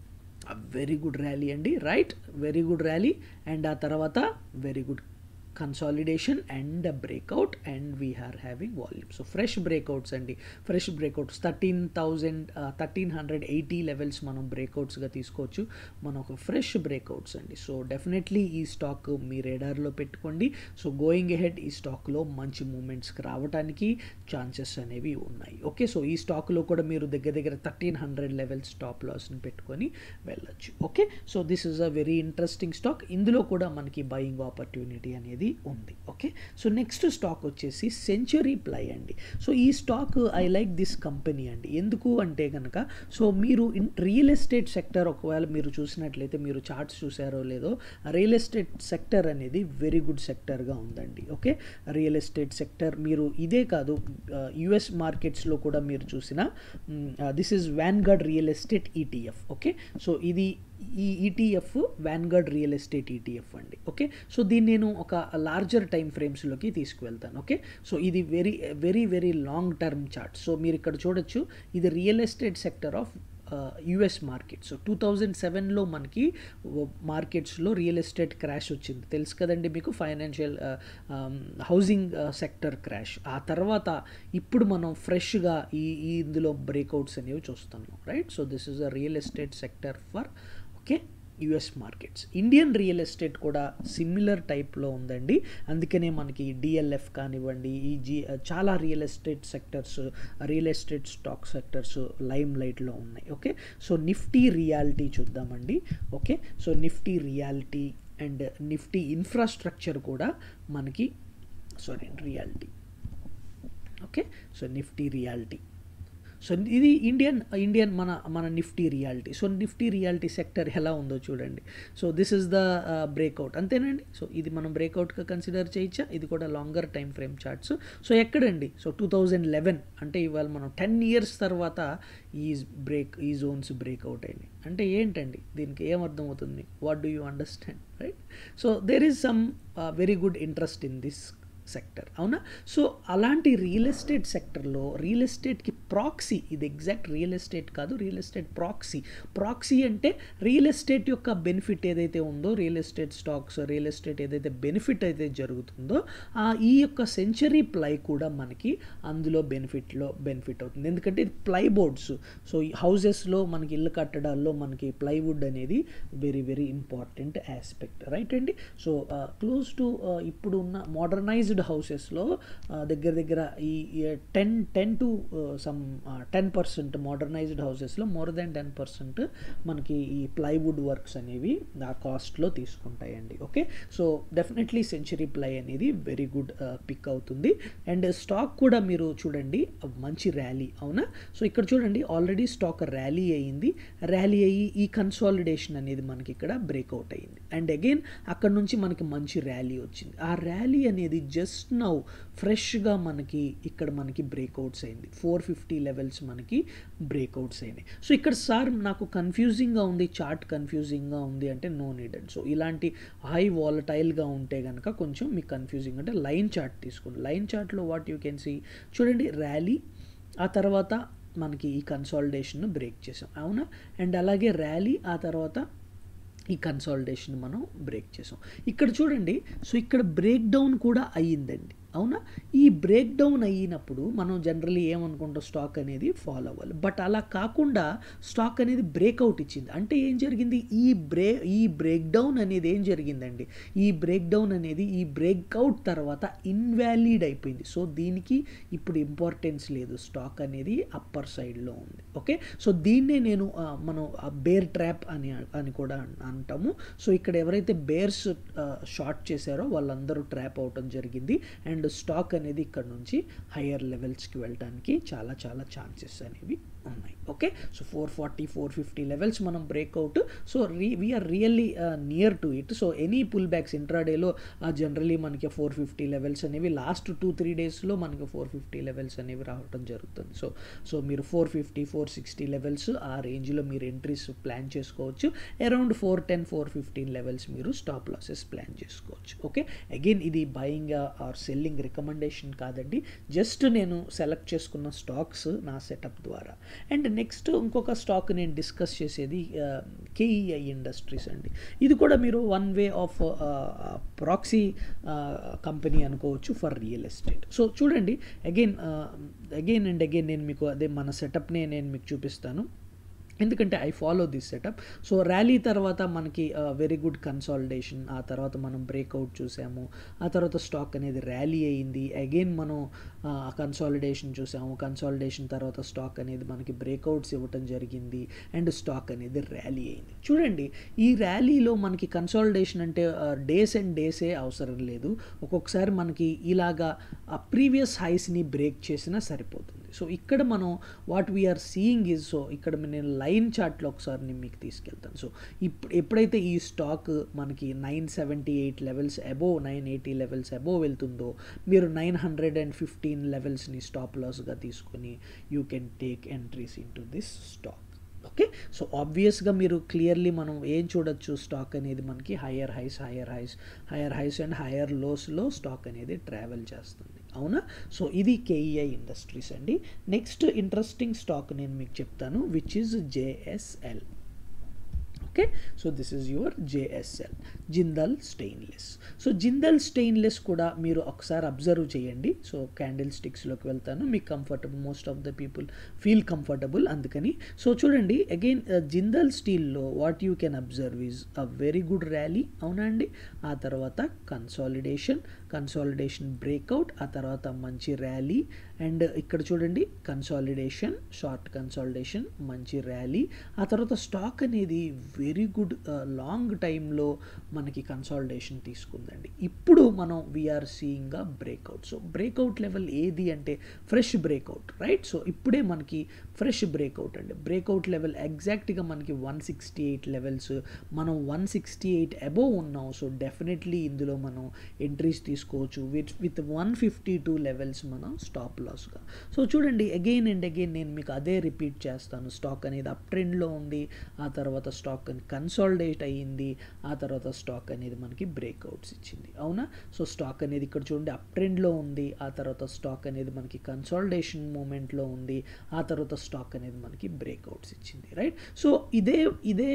వెరీ గుడ్ ర్యాలీ అండి right very good rally and ఆ తర్వాత very good consolidation and breakout and we are having volume so fresh breakouts అండి fresh breakouts thirteen thousand thirteen hundred eighty levels మనం బ్రేక్అవుట్స్గా తీసుకోవచ్చు మన ఒక ఫ్రెష్ బ్రేక్అవుట్స్ అండి సో డెఫినెట్లీ ఈ స్టాక్ మీ రేడార్లో పెట్టుకోండి సో గోయింగ్ ఎహెడ్ ఈ స్టాక్లో మంచి మూమెంట్స్కి రావడానికి ఛాన్సెస్ అనేవి ఉన్నాయి ఓకే సో ఈ స్టాక్లో కూడా మీరు దగ్గర దగ్గర థర్టీన్ హండ్రెడ్ లెవెల్ స్టాప్ లాస్ని పెట్టుకొని వెళ్ళొచ్చు okay so this is a very interesting stock ఇందులో కూడా మనకి బయింగ్ ఆపర్చునిటీ అనేది ఉంది ఓకే సో నెక్స్ట్ స్టాక్ వచ్చేసి సెంచరీ ప్లై అండి సో ఈ stock I like this company అండి ఎందుకు అంటే కనుక సో మీరు ఇన్ రియల్ ఎస్టేట్ సెక్టర్ ఒకవేళ మీరు చూసినట్లయితే మీరు చార్ట్స్ చూసారో లేదో రియల్ ఎస్టేట్ సెక్టర్ అనేది వెరీ గుడ్ సెక్టర్గా ఉందండి ఓకే రియల్ ఎస్టేట్ సెక్టర్ మీరు ఇదే కాదు యుఎస్ మార్కెట్స్లో కూడా మీరు చూసిన this is Vanguard real estate ETF okay so ఇది ఈ ETF Vanguard real estate ETF అండి ఓకే సో దీన్ని నేను ఒక లార్జర్ టైం ఫ్రేమ్స్లోకి తీసుకువెళ్తాను ఓకే సో ఇది very very very long term chart so మీరు ఇక్కడ చూడొచ్చు ఇది real estate sector of US market so two thousand సెవెన్లో మనకి మార్కెట్స్లో రియల్ ఎస్టేట్ క్రాష్ వచ్చింది తెలుసు కదండి మీకు ఫైనాన్షియల్ హౌసింగ్ సెక్టర్ క్రాష్ ఆ తర్వాత ఇప్పుడు మనం ఫ్రెష్గా ఈ ఈ ఇందులో బ్రేక్అవుట్స్ అనేవి చూస్తున్నాం right so this is a real estate sector for okay US markets Indian real estate కూడా సిమిలర్ టైప్లో ఉందండి అందుకనే మనకి డిఎల్ఎఫ్ కానివ్వండి ఈ జీ చాలా real estate sectors real estate stock sectors లైమ్ లైట్లో ఉన్నాయి ఓకే సో నిఫ్టీ రియాలిటీ చూద్దామండి okay so Nifty reality and Nifty infrastructure కూడా మనకి sorry reality okay so Nifty reality so ఇది ఇండియన్ ఇండియన్ మన మన Nifty reality so Nifty reality sector ఎలా ఉందో చూడండి so this is the breakout అంతేనండి సో ఇది మనం బ్రేక్అవుట్గా కన్సిడర్ చేయొచ్చా ఇది కూడా longer time frame charts so ఎక్కడండి సో టూ థౌజండ్ లెవెన్ అంటే ఇవాళ మనం టెన్ ఇయర్స్ తర్వాత ఈ బ్రేక్ ఈ జోన్స్ బ్రేక్అవుట్ అయినాయి అంటే ఏంటండి దీనికి ఏమర్థం అవుతుంది what do you understand right so there is some very good interest in this sector అవునా సో అలాంటి రియల్ ఎస్టేట్ సెక్టర్లో రియల్ ఎస్టేట్కి ప్రాక్సీ ఇది ఎగ్జాక్ట్ రియల్ ఎస్టేట్ కాదు రియల్ ఎస్టేట్ ప్రాక్సీ ప్రాక్సీ అంటే రియల్ ఎస్టేట్ యొక్క బెనిఫిట్ ఏదైతే ఉందో real estate stocks real estate ఏదైతే బెనిఫిట్ అయితే జరుగుతుందో ఆ ఈ యొక్క సెంచరీ ప్లై కూడా మనకి అందులో బెనిఫిట్లో బెనిఫిట్ అవుతుంది ఎందుకంటే ఇది ప్లై బోర్డ్స్ సో ఈ హౌసెస్లో మనకి ఇల్లు కట్టడాల్లో మనకి ప్లైవుడ్ అనేది very very important aspect right అండి సో క్లోజ్ టు ఇప్పుడు ఉన్న మోడర్నైజ్డ్ హౌసెస్లో దగ్గర దగ్గర ఈ ten ten to some ten percent modernized హౌసెస్లో మోర్ దాన్ టెన్ పర్సెంట్ మనకి ఈ ప్లైవుడ్ వర్క్స్ అనేవి ఆ కాస్ట్లో తీసుకుంటాయండి okay so definitely Century Ply అనేది వెరీ గుడ్ పిక్ అవుతుంది అండ్ స్టాక్ కూడా మీరు చూడండి మంచి ర్యాలీ అవునా సో ఇక్కడ చూడండి ఆల్రెడీ స్టాక్ ర్యాలీ అయ్యింది ర్యాలీ అయ్యి ఈ కన్సాలిడేషన్ అనేది మనకి ఇక్కడ బ్రేక్అవుట్ అయ్యింది అండ్ అగైన్ అక్కడ నుంచి మనకి మంచి ర్యాలీ వచ్చింది ఆ ర్యాలీ అనేది జస్ట్ నౌ ఫ్రెష్గా మనకి ఇక్కడ మనకి బ్రేక్అవుట్స్ అయింది ఫోర్ ఫిఫ్టీ లెవెల్స్ మనకి బ్రేక్అవుట్స్ అయినాయి సో ఇక్కడ సార్ నాకు కన్ఫ్యూజింగ్గా ఉంది చార్ట్ కన్ఫ్యూజింగ్గా ఉంది అంటే నో నీడ్ అండ్ సో ఇలాంటి హై వాలటైల్గా ఉంటే కనుక కొంచెం మీకు కన్ఫ్యూజింగ్ అంటే లైన్ చార్ట్ తీసుకోండి లైన్ చార్ట్లో వాట్ యూ కెన్ సీ చూడండి ర్యాలీ ఆ తర్వాత మనకి ఈ కన్సాలిడేషన్ బ్రేక్ చేసాం అవునా అండ్ అలాగే ర్యాలీ ఆ తర్వాత ఈ కన్సాలిడేషన్ మనం బ్రేక్ చేసాం ఇక్కడ చూడండి సో ఇక్కడ బ్రేక్ డౌన్ కూడా అయ్యిందండి అవునా ఈ బ్రేక్ డౌన్ అయినప్పుడు మనం జనరల్లీ ఏమనుకుంటాం స్టాక్ అనేది ఫాలో అవ్వాలి బట్ అలా కాకుండా స్టాక్ అనేది బ్రేక్అవుట్ ఇచ్చింది అంటే ఏం జరిగింది ఈ బ్రే ఈ బ్రేక్ డౌన్ అనేది ఏం జరిగిందండి ఈ బ్రేక్ డౌన్ అనేది ఈ బ్రేక్అవుట్ తర్వాత ఇన్వాలిడ్ అయిపోయింది సో దీనికి ఇప్పుడు ఇంపార్టెన్స్ లేదు స్టాక్ అనేది అప్పర్ సైడ్లో ఉంది ఓకే సో దీన్నే నేను మనం బేర్ ట్రాప్ అని అని కూడా అంటాము సో ఇక్కడ ఎవరైతే బేర్స్ షార్ట్ చేశారో వాళ్ళందరూ ట్రాప్ అవటం జరిగింది అండ్ అండ్ స్టాక్ అనేది ఇక్కడ నుంచి హయ్యర్ లెవెల్స్కి వెళ్ళడానికి చాలా చాలా ఛాన్సెస్ అనేవి ఉన్నాయి okay so four forty four fifty levels మనం బ్రేక్అవుట్ సో రీ we're really near to it so any pullbacks ఇంట్రాడేలో జనరలీ మనకి ఫోర్ ఫిఫ్టీ లెవెల్స్ అనేవి లాస్ట్ టూ త్రీ డేస్లో మనకి ఫోర్ ఫిఫ్టీ లెవెల్స్ అనేవి రావడం జరుగుతుంది సో సో మీరు four fifty four sixty levels ఆ రేంజ్లో మీరు ఎంట్రీస్ ప్లాన్ చేసుకోవచ్చు around four ten four fifteen levels మీరు స్టాప్ లాసెస్ ప్లాన్ చేసుకోవచ్చు ఓకే అగైన్ ఇది buying or selling trading recommendation కాదండి జస్ట్ నేను సెలెక్ట్ చేసుకున్న స్టాక్స్ నా సెటప్ ద్వారా అండ్ నెక్స్ట్ ఇంకొక స్టాక్ నేను డిస్కస్ చేసేది కేఈఐ ఇండస్ట్రీస్ అండి ఇది కూడా మీరు one way of proxy company అనుకోవచ్చు ఫర్ రియల్ ఎస్టేట్ సో చూడండి అగైన్ అగైన్ అండ్ అగైన్ నేను మీకు అదే మన సెటప్నే నేను మీకు చూపిస్తాను ఎందుకంటే I follow this setup so rally తర్వాత మనకి వెరీ గుడ్ కన్సాలిడేషన్ ఆ తర్వాత మనం బ్రేక్అవుట్ చూసాము ఆ తర్వాత స్టాక్ అనేది ర్యాలీ అయింది అగైన్ మనం కన్సాలిడేషన్ చూసాము కన్సాలిడేషన్ తర్వాత స్టాక్ అనేది మనకి బ్రేక్అవుట్స్ ఇవ్వటం జరిగింది అండ్ స్టాక్ అనేది ర్యాలీ అయింది చూడండి ఈ ర్యాలీలో మనకి కన్సాలిడేషన్ అంటే డేస్ అండ్ డేసే అవసరం లేదు ఒక్కొక్కసారి మనకి ఇలాగా ప్రీవియస్ హైస్ని బ్రేక్ చేసినా సరిపోతుంది సో ఇక్కడ మనం what we're seeing is so ఇక్కడ నేను లైన్ చార్ట్లో ఒకసారి నేను మీకు తీసుకెళ్తాను సో ఇప్పుడు ఎప్పుడైతే ఈ స్టాక్ మనకి nine seventy eight levels above nine eighty levels above వెళ్తుందో మీరు నైన్ హండ్రెడ్ అండ్ ఫిఫ్టీన్ లెవెల్స్ని స్టాప్ లాస్గా తీసుకొని you can take entries into this stock okay so ఆబ్వియస్గా మీరు క్లియర్లీ మనం ఏం చూడొచ్చు స్టాక్ అనేది మనకి higher highs higher highs higher highs and higher లోస్లో స్టాక్ అనేది ట్రావెల్ చేస్తుంది అవునా సో ఇది కేఈఐ ఇండస్ట్రీస్ అండి నెక్స్ట్ ఇంట్రెస్టింగ్ స్టాక్ నేను మీకు చెప్తాను which is JSL okay so this is your JSL Jindal Stainless so Jindal Stainless కూడా మీరు ఒకసారి అబ్జర్వ్ చేయండి సో క్యాండిల్ స్టిక్స్లోకి వెళ్తాను మీకు comfortable most of the people feel comfortable అందుకని సో చూడండి అగైన్ జిందల్ స్టీల్లో what you can observe is a very good rally అవునా అండి ఆ తర్వాత కన్సాలిడేషన్ కన్సాలిడేషన్ బ్రేక్అవుట్ ఆ తర్వాత మంచి ర్యాలీ అండ్ ఇక్కడ చూడండి కన్సాలిడేషన్ షార్ట్ కన్సాలిడేషన్ మంచి ర్యాలీ ఆ తర్వాత స్టాక్ అనేది వెరీ గుడ్ లాంగ్ టైంలో మనకి కన్సాలిడేషన్ తీసుకుందండి ఇప్పుడు మనం we're seeing a breakout so breakout level ఏది అంటే ఫ్రెష్ బ్రేక్అవుట్ రైట్ సో ఇప్పుడే మనకి ఫ్రెష్ బ్రేక్అవుట్ అండి బ్రేక్అవుట్ లెవెల్ ఎగ్జాక్ట్గా మనకి వన్ సిక్స్టీ ఎయిట్ లెవెల్స్ మనం వన్ సిక్స్టీ ఎయిట్ అబోవ్ ఉన్నాం సో డెఫినెట్లీ ఇందులో మనం ఎంట్రీస్ తీసుకోవచ్చు with with one fifty two levels మనం స్టాప్ లాస్గా సో చూడండి అగైన్ అండ్ అగైన్ నేను మీకు అదే రిపీట్ చేస్తాను స్టాక్ అనేది అప్ ట్రెండ్లో ఉంది ఆ తర్వాత స్టాక్ కన్సాలిడేట్ అయ్యింది ఆ తర్వాత స్టాక్ అనేది మనకి బ్రేక్అవుట్స్ ఇచ్చింది అవునా సో స్టాక్ అనేది ఇక్కడ చూడండి అప్ ట్రెండ్లో ఉంది ఆ తర్వాత స్టాక్ అనేది మనకి కన్సాలిడేషన్ మూమెంట్లో ఉంది ఆ తర్వాత స్టాక్ అనేది మనకి బ్రేక్అవుట్స్ ఇచ్చింది రైట్ సో ఇదే ఇదే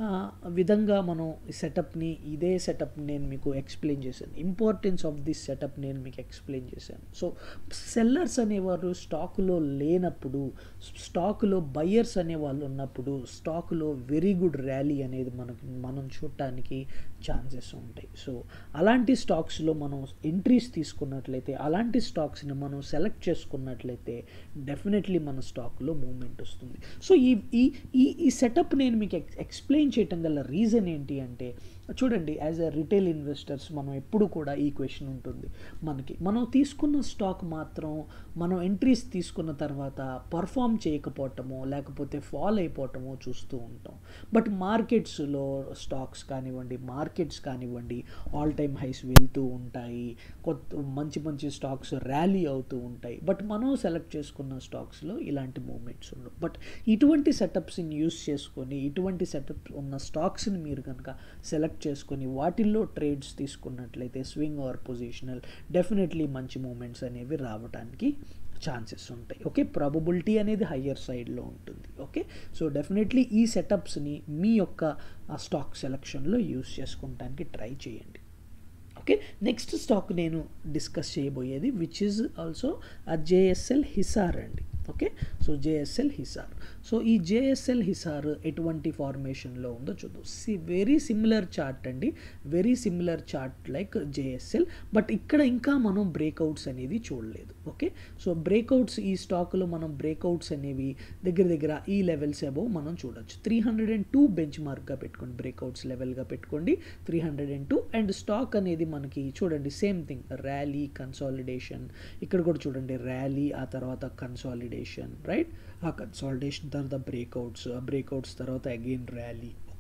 విధంగా మనం సెటప్ని ఇదే సెటప్ నేను మీకు ఎక్స్ప్లెయిన్ చేశాను ఇంపార్టెన్స్ ఆఫ్ దిస్ సెటప్ నేను మీకు ఎక్స్ప్లెయిన్ చేశాను సో సెల్లర్స్ అనేవారు స్టాకులో లేనప్పుడు స్టాకులో బయ్యర్స్ అనేవాళ్ళు ఉన్నప్పుడు స్టాకులో వెరీ గుడ్ ర్యాలీ అనేది మనకు మనం చూడటానికి ఛాన్సెస్ ఉంటాయి సో అలాంటి స్టాక్స్లో మనం ఎంట్రీస్ తీసుకున్నట్లయితే అలాంటి స్టాక్స్ని మనం సెలెక్ట్ చేసుకున్నట్లయితే డెఫినెట్లీ మన స్టాక్లో మూమెంట్ వస్తుంది సో ఈ ఈ ఈ ఈ సెటప్ నేను మీకు ఎక్స్ ఎక్స్ప్లెయిన్ చేయటం గల రీజన్ ఏంటి అంటే చూడండి యాజ్ ఎ రిటైల్ ఇన్వెస్టర్స్ మనం ఎప్పుడు కూడా ఈ క్వశ్చన్ ఉంటుంది మనకి మనం తీసుకున్న స్టాక్ మాత్రం మనం ఎంట్రీస్ తీసుకున్న తర్వాత పర్ఫామ్ చేయకపోవటమో లేకపోతే ఫాల్ అయిపోవటమో చూస్తూ ఉంటాం బట్ మార్కెట్స్లో స్టాక్స్ కానివ్వండి మార్కెట్స్ కానివ్వండి ఆల్ టైమ్ హైస్ వెళ్తూ ఉంటాయి కొత్త మంచి మంచి స్టాక్స్ ర్యాలీ అవుతూ ఉంటాయి బట్ మనం సెలెక్ట్ చేసుకున్న స్టాక్స్లో ఇలాంటి మూమెంట్స్ ఉండవు బట్ ఇటువంటి సెటప్స్ని యూస్ చేసుకొని ఇటువంటి సెటప్ ఉన్న స్టాక్స్ని మీరు కనుక సెలెక్ట్ చేసుకొని వాటిల్లో ట్రేడ్స్ తీసుకున్నట్లయితే స్వింగ్ ఆర్ పొజిషనల్ డెఫినెట్లీ మంచి మూమెంట్స్ అనేవి రావడానికి ఛాన్సెస్ ఉంటాయి ఓకే ప్రాబబిలిటీ అనేది హయ్యర్ సైడ్లో ఉంటుంది ఓకే సో డెఫినెట్లీ ఈ సెటప్స్ని మీ యొక్క స్టాక్ సెలక్షన్లో యూస్ చేసుకోవడానికి ట్రై చేయండి ఓకే నెక్స్ట్ స్టాక్ నేను డిస్కస్ చేయబోయేది which is also JSL Hisar అండి okay so JSL Hisar so ఈ జేఎస్ఎల్ హిసార్ ఎటువంటి ఫార్మేషన్లో ఉందో చూద్దాం సి వెరీ సిమిలర్ చార్ట్ అండి very similar chart like JSL but ఇక్కడ ఇంకా మనం బ్రేక్అవుట్స్ అనేది చూడలేదు ఓకే సో బ్రేక్అవుట్స్ ఈ స్టాక్లో మనం బ్రేక్అవుట్స్ అనేవి దగ్గర దగ్గర ఈ లెవెల్స్ అబోవ్ మనం చూడొచ్చు త్రీ హండ్రెడ్ అండ్ టూ బెంచ్ మార్క్గా పెట్టుకోండి బ్రేక్అవుట్స్ లెవెల్గా పెట్టుకోండి three hundred and two and stock అనేది మనకి చూడండి సేమ్ థింగ్ ర్యాలీ కన్సాలిడేషన్ ఇక్కడ కూడా చూడండి ర్యాలీ ఆ తర్వాత కన్సాలిడేషన్ రైట్ ఆ కన్సాలిడేషన్ తర్వాత బ్రేక్అవుట్స్ ఆ బ్రేక్అవుట్స్ తర్వాత again rally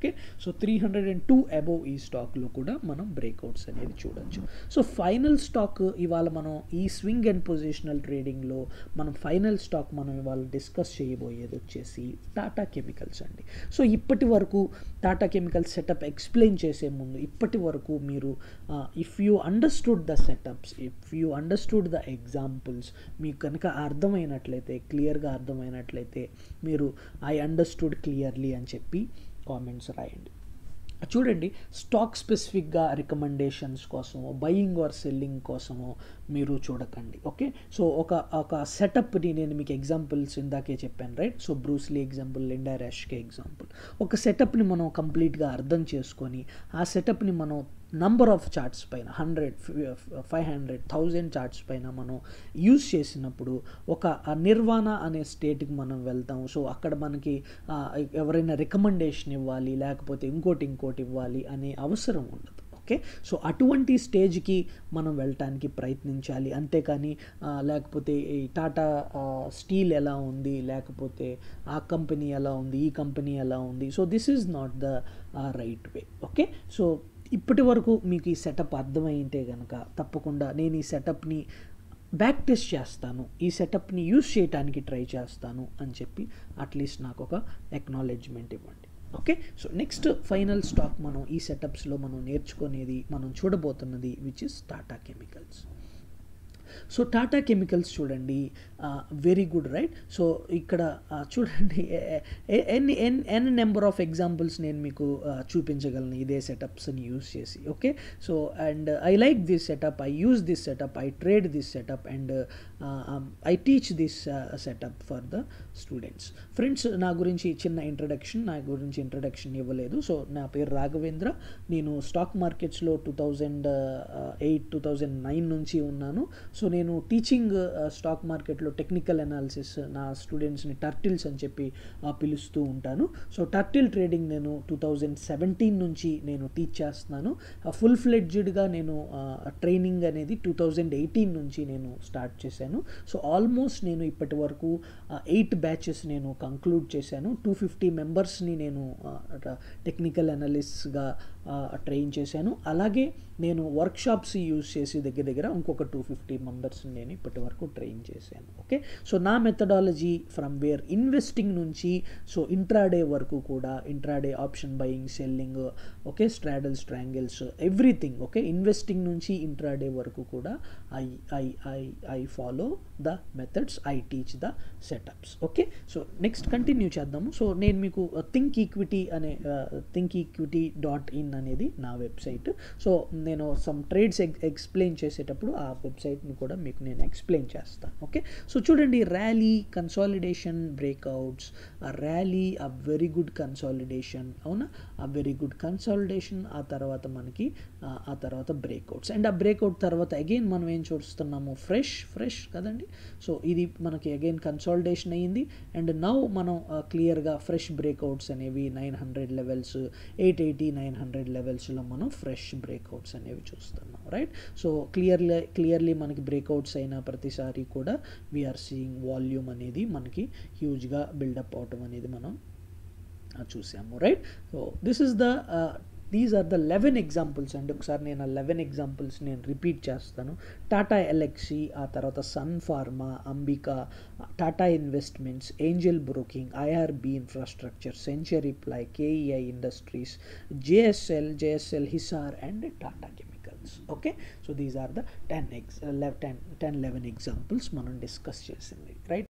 okay so three hundred and two above ఈ స్టాక్లో కూడా మనం బ్రేక్అవుట్స్ అనేది చూడొచ్చు సో ఫైనల్ స్టాక్ ఇవాళ మనం ఈ స్వింగ్ అండ్ పొజిషనల్ ట్రేడింగ్లో మనం ఫైనల్ స్టాక్ మనం ఇవాళ డిస్కస్ చేయబోయేది వచ్చేసి టాటా కెమికల్స్ అండి సో ఇప్పటి వరకు టాటా కెమికల్స్ సెటప్ ఎక్స్ప్లెయిన్ చేసే ముందు ఇప్పటి వరకు మీరు if you understood the setups if you understood the examples మీకు కనుక అర్థమైనట్లయితే క్లియర్గా అర్థమైనట్లయితే మీరు ఐ అండర్స్టూడ్ క్లియర్లీ అని చెప్పి కామెంట్స్ రాయండి చూడండి స్టాక్ స్పెసిఫిక్గా రికమెండేషన్స్ కోసమో బయింగ్ ఆర్ సెల్లింగ్ కోసమో మీరు చూడకండి ఓకే సో ఒక ఒక సెటప్ని నేను మీకు ఎగ్జాంపుల్స్ ఇందాకే చెప్పాను right so Bruce Lee example Linda Raschke example ఒక సెటప్ని మనం కంప్లీట్గా అర్థం చేసుకొని ఆ సెటప్ని మనం నంబర్ ఆఫ్ చార్ట్స్ పైన hundred five hundred thousand charts పైన మనం యూజ్ చేసినప్పుడు ఒక నిర్వాణ అనే స్టేట్కి మనం వెళ్తాం సో అక్కడ మనకి ఎవరైనా రికమెండేషన్ ఇవ్వాలి లేకపోతే ఇంకోటి ఇంకోటి ఇవ్వాలి అనే అవసరం ఉండదు ఓకే సో అటువంటి స్టేజ్కి మనం వెళ్ళటానికి ప్రయత్నించాలి అంతేకాని లేకపోతే ఈ టాటా స్టీల్ ఎలా ఉంది లేకపోతే ఆ కంపెనీ ఎలా ఉంది ఈ కంపెనీ ఎలా ఉంది so this is not the right way okay so ఇప్పటి వరకు మీకు ఈ సెటప్ అర్థమైంటే కనుక తప్పకుండా నేను ఈ సెటప్ని బ్యాక్ టెస్ట్ చేస్తాను ఈ సెటప్ని యూస్ చేయడానికి ట్రై చేస్తాను అని చెప్పి అట్లీస్ట్ నాకు ఒక ఎక్నాలెడ్జ్మెంట్ ఇవ్వండి okay so next final stock మనం ఈ సెటప్స్లో మనం నేర్చుకునేది మనం చూడబోతున్నది which is Tata Chemicals so Tata Chemicals చూడండి వెరీ గుడ్ రైట్ సో ఇక్కడ చూడండి N N N number of examples నేను మీకు చూపించగలను ఇదే సెటప్స్ని యూస్ చేసి okay so and I like this setup I use this setup I trade this setup and I teach this setup for the students friends నా గురించి చిన్న introduction నా గురించి ఇంట్రడక్షన్ ఇవ్వలేదు సో నా పేరు రాఘవేంద్ర నేను స్టాక్ మార్కెట్స్లో two thousand eight two thousand nine నుంచి ఉన్నాను సో నేను టీచింగ్ స్టాక్ మార్కెట్లో టెక్నికల్ అనాలిసిస్ నా స్టూడెంట్స్ని టర్టిల్స్ అని చెప్పి పిలుస్తూ ఉంటాను సో టర్టిల్ ట్రేడింగ్ నేను టూ థౌజండ్ సెవెంటీన్ నుంచి నేను టీచ్ చేస్తున్నాను ఫుల్ ఫ్లెడ్జ్డ్గా నేను ట్రైనింగ్ అనేది టూ థౌజండ్ ఎయిటీన్ నుంచి నేను స్టార్ట్ చేశాను సో ఆల్మోస్ట్ నేను ఇప్పటి వరకు ఎయిట్ బ్యాచెస్ నేను కంక్లూడ్ చేశాను టూ ఫిఫ్టీ మెంబర్స్ని నేను టెక్నికల్ అనలిస్ట్గా ట్రైన్ చేశాను అలాగే నేను వర్క్షాప్స్ యూజ్ చేసి దగ్గర దగ్గర ఇంకొక టూ ఫిఫ్టీ మెంబర్స్ని నేను ఇప్పటి వరకు ట్రైన్ చేశాను ఓకే సో నా మెథడాలజీ ఫ్రమ్ వేర్ ఇన్వెస్టింగ్ నుంచి సో ఇంట్రాడే వరకు కూడా intraday option buying selling okay straddle strangles everything okay investing నుంచి ఇంట్రాడే వరకు కూడా I I I I follow the methods I teach the setups okay so next continue చేద్దాము so నేను మీకు Think Equity అనే Think Equity dot in అనేది నా website so నేను సమ్ ట్రేడ్స్ ఎక్స్ప్లెయిన్ చేసేటప్పుడు ఆ వెబ్సైట్ని కూడా మీకు నేను ఎక్స్ప్లెయిన్ చేస్తాను ఓకే సో చూడండి ర్యాలీ కన్సాలిడేషన్ బ్రేక్అవుట్స్ ఆ ర్యాలీ ఆ వెరీ గుడ్ కన్సాలిడేషన్ అవునా ఆ వెరీ గుడ్ కన్సాలిడేషన్ ఆ తర్వాత మనకి ఆ తర్వాత బ్రేక్అవుట్స్ అండ్ ఆ బ్రేక్అవుట్ తర్వాత అగైన్ మనం ఏం చూస్తున్నాము ఫ్రెష్ ఫ్రెష్ కదండి సో ఇది మనకి అగైన్ కన్సాలిడేషన్ అయ్యింది అండ్ నౌ మనం క్లియర్గా ఫ్రెష్ బ్రేక్అవుట్స్ అనేవి nine hundred levels eight eighty nine hundred లెవెల్స్లో మనం ఫ్రెష్ బ్రేక్అవుట్స్ అనేవి చూస్తున్నాం రైట్ సో క్లియర్లీ క్లియర్లీ మనకి బ్రేక్అవుట్స్ అయిన ప్రతిసారి కూడా వీఆర్ సీయింగ్ వాల్యూమ్ అనేది మనకి హ్యూజ్గా బిల్డప్ అవటం అనేది మనం చూసాము right so this is the these are the eleven examples అండి ఒకసారి నేను ఆ లెవెన్ ఎగ్జాంపుల్స్ నేను రిపీట్ చేస్తాను టాటా ఎలక్సీ ఆ తర్వాత Sun Pharma Ambika Tata Investments Angel Broking IRB Infrastructure Century Ply KEI Industries JSL JSL Hisar and Tata Chemicals okay so these are the ten eggs ten ten eleven examples మనం discuss చేసింది right